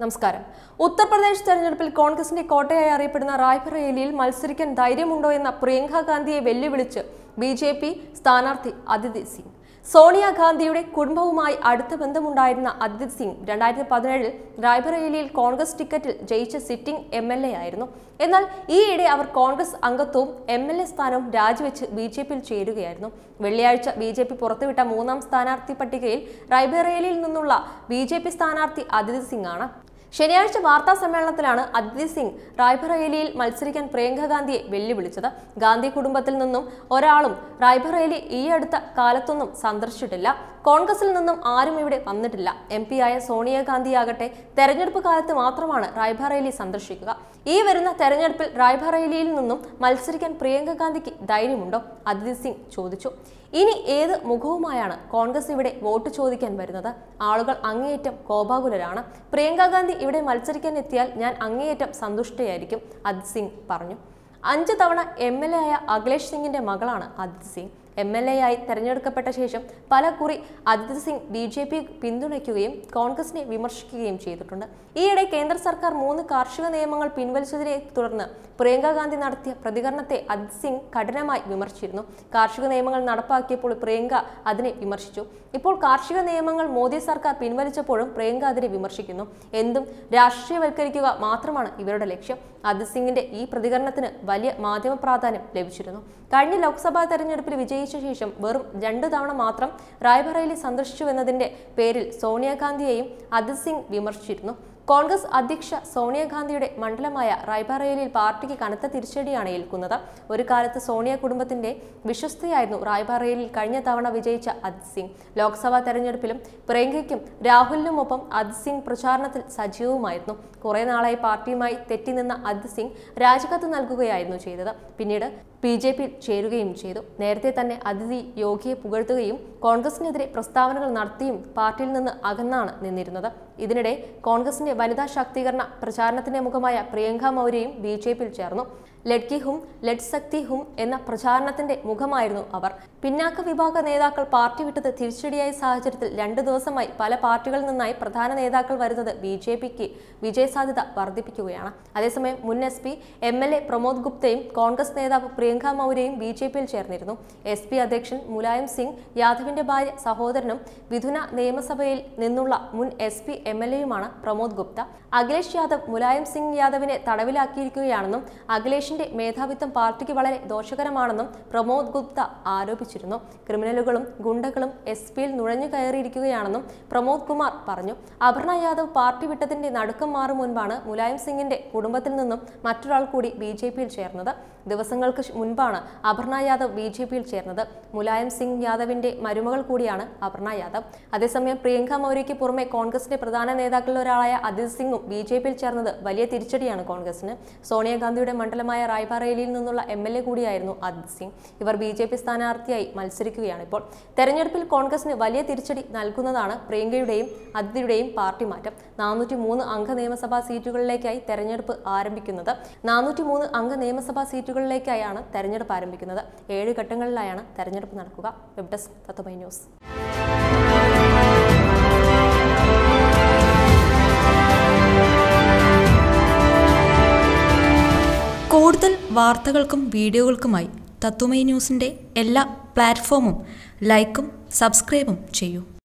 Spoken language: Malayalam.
നമസ്കാരം ഉത്തർപ്രദേശ് തെരഞ്ഞെടുപ്പിൽ കോൺഗ്രസിന്റെ കോട്ടയായി അറിയപ്പെടുന്ന റായ്ബറേലിയിൽ മത്സരിക്കാൻ ധൈര്യമുണ്ടോ എന്ന പ്രിയങ്ക ഗാന്ധിയെ വെല്ലുവിളിച്ച് ബി ജെ പി സ്ഥാനാർത്ഥി അദിതി സിംഗ് സോണിയാഗാന്ധിയുടെ കുടുംബവുമായി അടുത്ത ബന്ധമുണ്ടായിരുന്ന അദിത് സിംഗ് രണ്ടായിരത്തി പതിനേഴിൽ റായ്ബറേലിയിൽ കോൺഗ്രസ് ടിക്കറ്റിൽ ജയിച്ച സിറ്റിംഗ് എം എൽ എ ആയിരുന്നു എന്നാൽ ഈയിടെ അവർ കോൺഗ്രസ് അംഗത്വവും എം എൽ എ സ്ഥാനവും രാജിവെച്ച് ബി ജെ പിയിൽ ചേരുകയായിരുന്നു വെള്ളിയാഴ്ച ബി ജെ പി പുറത്തുവിട്ട മൂന്നാം സ്ഥാനാർത്ഥി പട്ടികയിൽ റായ്ബറേലിയിൽ നിന്നുള്ള ബി ജെ പി സ്ഥാനാർത്ഥി അദിത് സിംഗ് ആണ് ശനിയാഴ്ച വാർത്താ സമ്മേളനത്തിലാണ് അദിതി സിംഗ് റായ്ബറേലിയിൽ മത്സരിക്കാൻ പ്രിയങ്ക ഗാന്ധിയെ വെല്ലുവിളിച്ചത് ഗാന്ധി കുടുംബത്തിൽ നിന്നും ഒരാളും റായ്ബറേലി ഈ അടുത്ത കാലത്തൊന്നും സന്ദർശിച്ചിട്ടില്ല കോൺഗ്രസിൽ നിന്നും ആരും ഇവിടെ വന്നിട്ടില്ല എം പി ആയ സോണിയാഗാന്ധിയാകട്ടെ തെരഞ്ഞെടുപ്പ് കാലത്ത് മാത്രമാണ് റായ്ബറേലി സന്ദർശിക്കുക ഈ വരുന്ന തെരഞ്ഞെടുപ്പിൽ റായ്ബറേലിയിൽ നിന്നും മത്സരിക്കാൻ പ്രിയങ്ക ഗാന്ധിക്ക് ധൈര്യമുണ്ടോ അദിതി സിംഗ് ചോദിച്ചു ഇനി ഏത് മുഖവുമായാണ് കോൺഗ്രസ് ഇവിടെ വോട്ട് ചോദിക്കാൻ വരുന്നത് ആളുകൾ അങ്ങേയറ്റം കോപാകുലരാണ് പ്രിയങ്ക ഗാന്ധി ഇവിടെ മത്സരിക്കാൻ എത്തിയാൽ ഞാൻ അങ്ങേയറ്റം സന്തുഷ്ടയായിരിക്കും അജിത് സിംഗ് പറഞ്ഞു അഞ്ച് തവണ എം എൽ എ ആയ അഖിലേഷ് സിംഗിന്റെ മകളാണ് Ajit Singh M L A ആയി തെരഞ്ഞെടുക്കപ്പെട്ട ശേഷം പല കുറി Ajit Singh B J P പിന്തുണയ്ക്കുകയും കോൺഗ്രസിനെ വിമർശിക്കുകയും ചെയ്തിട്ടുണ്ട് ഈയിടെ കേന്ദ്ര സർക്കാർ മൂന്ന് കാർഷിക നിയമങ്ങൾ പിൻവലിച്ചതിനെ തുടർന്ന് പ്രിയങ്ക ഗാന്ധി നടത്തിയ പ്രതികരണത്തെ അജിത് സിംഗ് കഠിനമായി വിമർശിച്ചിരുന്നു കാർഷിക നിയമങ്ങൾ നടപ്പാക്കിയപ്പോൾ പ്രിയങ്ക അതിനെ വിമർശിച്ചു ഇപ്പോൾ കാർഷിക നിയമങ്ങൾ മോദി സർക്കാർ പിൻവലിച്ചപ്പോഴും പ്രിയങ്ക അതിനെ വിമർശിക്കുന്നു എന്തും രാഷ്ട്രീയവൽക്കരിക്കുക മാത്രമാണ് ഇവരുടെ ലക്ഷ്യം അജിത് സിംഗിന്റെ ഈ പ്രതികരണത്തിന് വലിയ മാധ്യമ പ്രാധാന്യം ലഭിച്ചിരുന്നു കഴിഞ്ഞ ലോക്സഭാ തെരഞ്ഞെടുപ്പിൽ വിജയിച്ച ശേഷം വെറും രണ്ടു തവണ മാത്രം റായ്ബറേലി സന്ദർശിച്ചുവെന്നതിന്റെ പേരിൽ സോണിയാഗാന്ധിയെയും അജിത് സിംഗ് വിമർശിച്ചിരുന്നു കോൺഗ്രസ് അധ്യക്ഷ സോണിയാഗാന്ധിയുടെ മണ്ഡലമായ റായ്ബറേലിയിൽ പാർട്ടിക്ക് കനത്ത തിരിച്ചടിയാണ് ഏൽക്കുന്നത് ഒരു കാലത്ത് സോണിയ കുടുംബത്തിന്റെ വിശ്വസ്തയായിരുന്നു റായ്ബറേലിയിൽ കഴിഞ്ഞ തവണ വിജയിച്ച അജിത് സിംഗ് ലോക്സഭാ തെരഞ്ഞെടുപ്പിലും പ്രിയങ്കയ്ക്കും രാഹുലിനുമൊപ്പം അജിത് സിംഗ് പ്രചാരണത്തിൽ സജീവമായിരുന്നു കുറെ നാളായി പാർട്ടിയുമായി തെറ്റിനിന്ന അജിത് സിംഗ് രാജിക്കത്ത് നൽകുകയായിരുന്നു ചെയ്തത് പിന്നീട് ബി ജെ പിയിൽ ചേരുകയും ചെയ്തു നേരത്തെ തന്നെ അതിഥി യോഗിയെ പുകഴ്ത്തുകയും കോൺഗ്രസിനെതിരെ പ്രസ്താവനകൾ നടത്തിയും പാർട്ടിയിൽ നിന്ന് അകന്നാണ് നിന്നിരുന്നത് ഇതിനിടെ കോൺഗ്രസിന്റെ വനിതാ ശാക്തീകരണ പ്രചാരണത്തിന്റെ മുഖമായ പ്രിയങ്ക മൗര്യയും ബി ജെ പിയിൽ ചേർന്നു ലഡ്കി ഹും ലഡ് ശക്തി ഹും എന്ന പ്രചാരണത്തിന്റെ മുഖമായിരുന്നു അവർ പിന്നാക്ക വിഭാഗ നേതാക്കൾ പാർട്ടി വിട്ടത് തിരിച്ചടിയായ സാഹചര്യത്തിൽ രണ്ടു ദിവസമായി പല പാർട്ടികളിൽ നിന്നായി പ്രധാന നേതാക്കൾ വരുന്നത് ബി ജെ പിക്ക് വിജയസാധ്യത വർദ്ധിപ്പിക്കുകയാണ് അതേസമയം മുൻ S P M L A Pramod ഗുപ്തയും കോൺഗ്രസ് നേതാവ് പ്രിയങ്ക മൗര്യയും ബി ജെ പിയിൽ ചേർന്നിരുന്നു എസ് പി അധ്യക്ഷൻ മുലായം സിംഗ് യാദവിന്റെ ഭാര്യ സഹോദരനും വിധുന നിയമസഭയിൽ നിന്നുള്ള മുൻ എസ് പി എം എൽ എയുമാണ് പ്രമോദ് ഗുപ്ത അഖിലേഷ് യാദവ് മുലായം സിംഗ് യാദവിനെ തടവിലാക്കിയിരിക്കുകയാണെന്നും അഖിലേഷിന്റെ മേധാവിത്വം പാർട്ടിക്ക് വളരെ ദോഷകരമാണെന്നും പ്രമോദ് ഗുപ്ത ആരോപിച്ചിരുന്നു ക്രിമിനലുകളും ഗുണ്ടകളും എസ് പിയിൽ നുഴഞ്ഞു കയറിയിരിക്കുകയാണെന്നും പ്രമോദ് കുമാർ പറഞ്ഞു അപർണ യാദവ് പാർട്ടി വിട്ടതിന്റെ നടുക്കം മാറും മുൻപാണ് മുലായം സിംഗിന്റെ കുടുംബത്തിൽ നിന്നും മറ്റൊരാൾ കൂടി ബി ജെ പിയിൽ ചേർന്നത് ദിവസങ്ങൾക്ക് മുൻപാണ് അപർണ യാദവ് ബി ജെ പിയിൽ ചേർന്നത് മുലായം സിംഗ് യാദവിന്റെ മരുമകൾ കൂടിയാണ് അപർണ യാദവ് അതേസമയം പ്രിയങ്ക മൗര്യയ്ക്ക് പുറമെ കോൺഗ്രസിന്റെ പ്രധാന നേതാക്കളിൽ ഒരാളായ അജിത് സിംഗും ബി ജെ പിയിൽ ചേർന്നത് വലിയ തിരിച്ചടിയാണ് കോൺഗ്രസിന് സോണിയാഗാന്ധിയുടെ മണ്ഡലമായ റായ്ബറേലിയിൽ നിന്നുള്ള എം എൽ എ കൂടിയായിരുന്നു അജിത് സിംഗ് ഇവർ ബി ജെ പി സ്ഥാനാർത്ഥിയായി മത്സരിക്കുകയാണ് ഇപ്പോൾ തെരഞ്ഞെടുപ്പിൽ കോൺഗ്രസിന് വലിയ തിരിച്ചടി നൽകുന്നതാണ് പ്രിയങ്കയുടെയും അതിഥിയുടെയും പാർട്ടി മാറ്റം നാനൂറ്റി മൂന്ന് അംഗ നിയമസഭാ സീറ്റുകളിലേക്കായി തെരഞ്ഞെടുപ്പ് ആരംഭിക്കുന്നത് നാനൂറ്റി മൂന്ന് അംഗ നിയമസഭാ സീറ്റുകളിലേക്കായാണ് തെരഞ്ഞെടുപ്പ് ആരംഭിക്കുന്നത് ഏഴ് ഘട്ടങ്ങളിലായാണ് തെരഞ്ഞെടുപ്പ് നടക്കുക വെബ് ഡെസ്ക് തത്വമൈ ന്യൂസ് കൂടുതൽ വാർത്തകൾക്കും വീഡിയോകൾക്കുമായി തത്വമൈ ന്യൂസിൻ്റെ എല്ലാ പ്ലാറ്റ്ഫോമും ലൈക്കും സബ്സ്ക്രൈബും ചെയ്യൂ